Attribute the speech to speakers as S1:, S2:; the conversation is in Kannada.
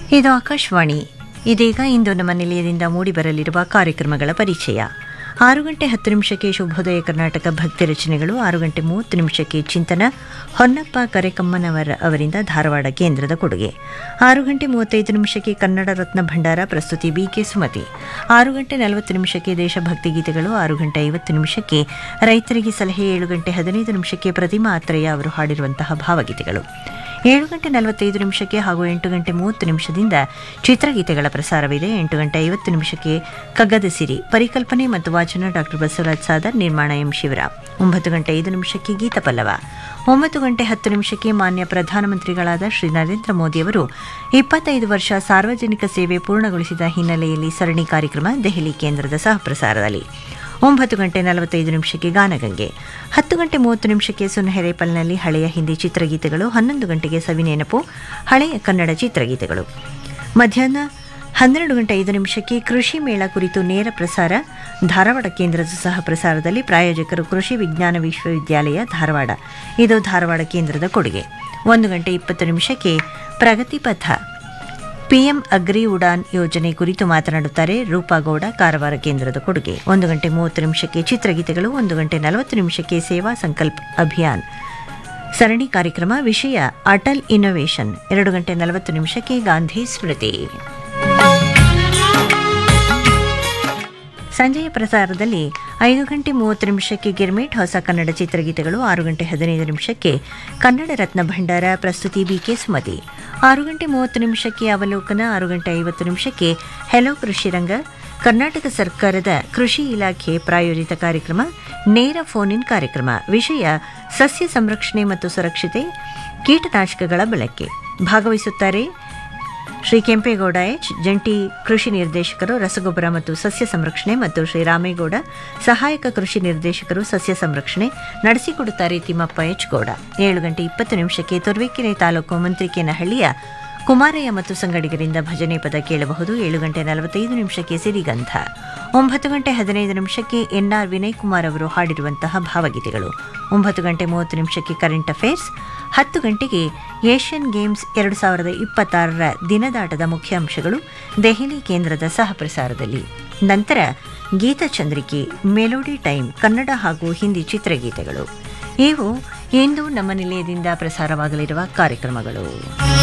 S1: ಇದು ಆಕಾಶವಾಣಿ ಇದೀಗ ಇಂದು ನಮ್ಮ ನಿಲಯದಿಂದ ಮೂಡಿಬರಲಿರುವ ಕಾರ್ಯಕ್ರಮಗಳ ಪರಿಚಯ ಆರು ಗಂಟೆ ಹತ್ತು ನಿಮಿಷಕ್ಕೆ ಶುಭೋದಯ ಕರ್ನಾಟಕ ಭಕ್ತಿ ರಚನೆಗಳು ಆರು ಗಂಟೆ ಮೂವತ್ತು ನಿಮಿಷಕ್ಕೆ ಚಿಂತನ ಹೊನ್ನಪ್ಪ ಕರೆಕಮ್ಮನವರ ಅವರಿಂದ ಧಾರವಾಡ ಕೇಂದ್ರದ ಕೊಡುಗೆ ಆರು ಗಂಟೆ ಮೂವತ್ತೈದು ನಿಮಿಷಕ್ಕೆ ಕನ್ನಡ ರತ್ನ ಭಂಡಾರ ಪ್ರಸ್ತುತಿ ಬಿಕೆ ಸುಮತಿ ಆರು ಗಂಟೆ ನಲವತ್ತು ನಿಮಿಷಕ್ಕೆ ದೇಶಭಕ್ತಿ ಗೀತೆಗಳು ಆರು ಗಂಟೆ ಐವತ್ತು ನಿಮಿಷಕ್ಕೆ ರೈತರಿಗೆ ಸಲಹೆ ಏಳು ಗಂಟೆ ಹದಿನೈದು ನಿಮಿಷಕ್ಕೆ ಪ್ರತಿಮಾ ಆತ್ರೇಯ ಅವರು ಹಾಡಿರುವಂತಹ ಭಾವಗೀತೆಗಳು ಏಳು ಗಂಟೆ ನಲವತ್ತೈದು ನಿಮಿಷಕ್ಕೆ ಹಾಗೂ ಎಂಟು ಗಂಟೆ ಮೂವತ್ತು ನಿಮಿಷದಿಂದ ಚಿತ್ರಗೀತೆಗಳ ಪ್ರಸಾರವಿದೆ ಎಂಟು ಗಂಟೆ ಐವತ್ತು ನಿಮಿಷಕ್ಕೆ ಕಗ್ಗದ ಸಿರಿ ಪರಿಕಲ್ಪನೆ ಮತ್ತು ವಾಚನ ಡಾಕ್ಟರ್ ಬಸವರಾಜ್ ಸಾದರ್ ನಿರ್ಮಾಣ ಎಂ ಶಿವರಾಮ್ ಒಂಬತ್ತು ಗಂಟೆ ಐದು ನಿಮಿಷಕ್ಕೆ ಗೀತ ಪಲ್ಲವ ಒಂಬತ್ತು ಗಂಟೆ ಹತ್ತು ನಿಮಿಷಕ್ಕೆ ಮಾನ್ಯ ಪ್ರಧಾನಮಂತ್ರಿಗಳಾದ ಶ್ರೀ ನರೇಂದ್ರ ಮೋದಿಯವರು ಇಪ್ಪತ್ತೈದು ವರ್ಷ ಸಾರ್ವಜನಿಕ ಸೇವೆ ಪೂರ್ಣಗೊಳಿಸಿದ ಹಿನ್ನೆಲೆಯಲ್ಲಿ ಸರಣಿ ಕಾರ್ಯಕ್ರಮ ದೆಹಲಿ ಕೇಂದ್ರದ ಸಹಪ್ರಸಾರದಲ್ಲಿ ಒಂಬತ್ತು ಗಂಟೆ ನಲವತ್ತೈದು ನಿಮಿಷಕ್ಕೆ ಗಾನಗಂಗೆ ಹತ್ತು ಗಂಟೆ ಮೂವತ್ತು ನಿಮಿಷಕ್ಕೆ ಸುನ್ಹೆರೇಪಲ್ನಲ್ಲಿ ಹಳೆಯ ಹಿಂದಿ ಚಿತ್ರಗೀತೆಗಳು ಹನ್ನೊಂದು ಗಂಟೆಗೆ ಸವಿನೆನಪು ಹಳೆಯ ಕನ್ನಡ ಚಿತ್ರಗೀತೆಗಳು ಮಧ್ಯಾಹ್ನ ಹನ್ನೆರಡು ಗಂಟೆ ಐದು ನಿಮಿಷಕ್ಕೆ ಕೃಷಿ ಮೇಳ ಕುರಿತು ನೇರ ಪ್ರಸಾರ ಧಾರವಾಡ ಕೇಂದ್ರದ ಸಹ ಪ್ರಸಾರದಲ್ಲಿ ಪ್ರಾಯೋಜಕರು ಕೃಷಿ ವಿಜ್ಞಾನ ವಿಶ್ವವಿದ್ಯಾಲಯ ಧಾರವಾಡ ಇದು ಧಾರವಾಡ ಕೇಂದ್ರದ ಕೊಡುಗೆ ಒಂದು ಗಂಟೆ ಇಪ್ಪತ್ತು ನಿಮಿಷಕ್ಕೆ ಪ್ರಗತಿ ಪಥ ಪಿಎಂ ಅಗ್ರಿ ಉಡಾನ್ ಯೋಜನೆ ಕುರಿತು ಮಾತನಾಡುತ್ತಾರೆ ರೂಪಾಗೌಡ ಕಾರವಾರ ಕೇಂದ್ರದ ಕೊಡುಗೆ ಒಂದು ಗಂಟೆ ಮೂವತ್ತು ನಿಮಿಷಕ್ಕೆ ಚಿತ್ರಗೀತೆಗಳು ಒಂದು ಗಂಟೆ ನಲವತ್ತು ನಿಮಿಷಕ್ಕೆ ಸೇವಾ ಸಂಕಲ್ಪ ಅಭಿಯಾನ್ ಸರಣಿ ಕಾರ್ಯಕ್ರಮ ವಿಷಯ ಅಟಲ್ ಇನ್ನೋವೇಷನ್ ಎರಡು ಗಂಟೆ ನಲವತ್ತು ನಿಮಿಷಕ್ಕೆ ಗಾಂಧಿ ಸ್ಮೃತಿ ಸಂಜೆಯ ಪ್ರಸಾರದಲ್ಲಿ ಐದು ಗಂಟೆ ಮೂವತ್ತು ನಿಮಿಷಕ್ಕೆ ಗಿರ್ಮಿಟ್ ಹೊಸ ಕನ್ನಡ ಚಿತ್ರಗೀತೆಗಳು ಆರು ಗಂಟೆ ಹದಿನೈದು ನಿಮಿಷಕ್ಕೆ ಕನ್ನಡ ರತ್ನ ಭಂಡಾರ ಪ್ರಸ್ತುತಿ ಬಿಕೆ ಸುಮತಿ ಆರು ಗಂಟೆ ಮೂವತ್ತು ನಿಮಿಷಕ್ಕೆ ಅವಲೋಕನ ಆರು ಗಂಟೆ ಐವತ್ತು ನಿಮಿಷಕ್ಕೆ ಹೆಲೋ ಕೃಷಿ ರಂಗ ಕರ್ನಾಟಕ ಸರ್ಕಾರದ ಕೃಷಿ ಇಲಾಖೆ ಪ್ರಾಯೋಜಿತ ಕಾರ್ಯಕ್ರಮ ನೇರ ಫೋನ್ ಇನ್ ಕಾರ್ಯಕ್ರಮ ವಿಷಯ ಸಸ್ಯ ಸಂರಕ್ಷಣೆ ಮತ್ತು ಸುರಕ್ಷತೆ ಕೀಟನಾಶಕಗಳ ಬಳಕೆ ಭಾಗವಹಿಸುತ್ತಾರೆ ಶ್ರೀ ಕೆಂಪೇಗೌಡ ಎಚ್ ಜಂಟಿ ಕೃಷಿ ನಿರ್ದೇಶಕರು ರಸಗೊಬ್ಬರ ಮತ್ತು ಸಸ್ಯ ಸಂರಕ್ಷಣೆ ಮತ್ತು ಶ್ರೀ ರಾಮೇಗೌಡ ಸಹಾಯಕ ಕೃಷಿ ನಿರ್ದೇಶಕರು ಸಸ್ಯ ಸಂರಕ್ಷಣೆ ನಡೆಸಿಕೊಡುತ್ತಾರೆ ತಿಮ್ಮಪ್ಪ ಎಚ್ ಗೌಡ ಏಳು ಗಂಟೆ ಇಪ್ಪತ್ತು ನಿಮಿಷಕ್ಕೆ ತುರುವೇಕೆರೆ ತಾಲೂಕು ಮಂತ್ರಿಕೇನಹಳ್ಳಿಯ ಕುಮಾರಯ್ಯ ಮತ್ತು ಸಂಗಡಿಗರಿಂದ ಭಜನೆ ಪದ ಕೇಳಬಹುದು ಏಳು ಗಂಟೆ ನಲವತ್ತೈದು ನಿಮಿಷಕ್ಕೆ ಸಿರಿಗಂಧ ಒಂಬತ್ತು ಗಂಟೆ ಹದಿನೈದು ನಿಮಿಷಕ್ಕೆ ಎನ್ಆರ್ ವಿನಯ್ ಕುಮಾರ್ ಅವರು ಹಾಡಿರುವಂತಹ ಭಾವಗೀತೆಗಳು ಒಂಬತ್ತು ಗಂಟೆ ಮೂವತ್ತು ನಿಮಿಷಕ್ಕೆ ಕರೆಂಟ್ ಅಫೇರ್ಸ್ ಹತ್ತು ಗಂಟೆಗೆ ಏಷ್ಯನ್ ಗೇಮ್ಸ್ ಎರಡು ಸಾವಿರದ ಇಪ್ಪತ್ತಾರರ ದಿನದಾಟದ ಮುಖ್ಯಾಂಶಗಳು ದೆಹಲಿ ಕೇಂದ್ರದ ಸಹಪ್ರಸಾರದಲ್ಲಿ ನಂತರ ಗೀತಚಂದ್ರಿಕೆ ಮೆಲೋಡಿ ಟೈಮ್ ಕನ್ನಡ ಹಾಗೂ ಹಿಂದಿ ಚಿತ್ರಗೀತೆಗಳು ಇವು ಇಂದು ನಮ್ಮ ನಿಲಯದಿಂದ ಪ್ರಸಾರವಾಗಲಿರುವ ಕಾರ್ಯಕ್ರಮಗಳು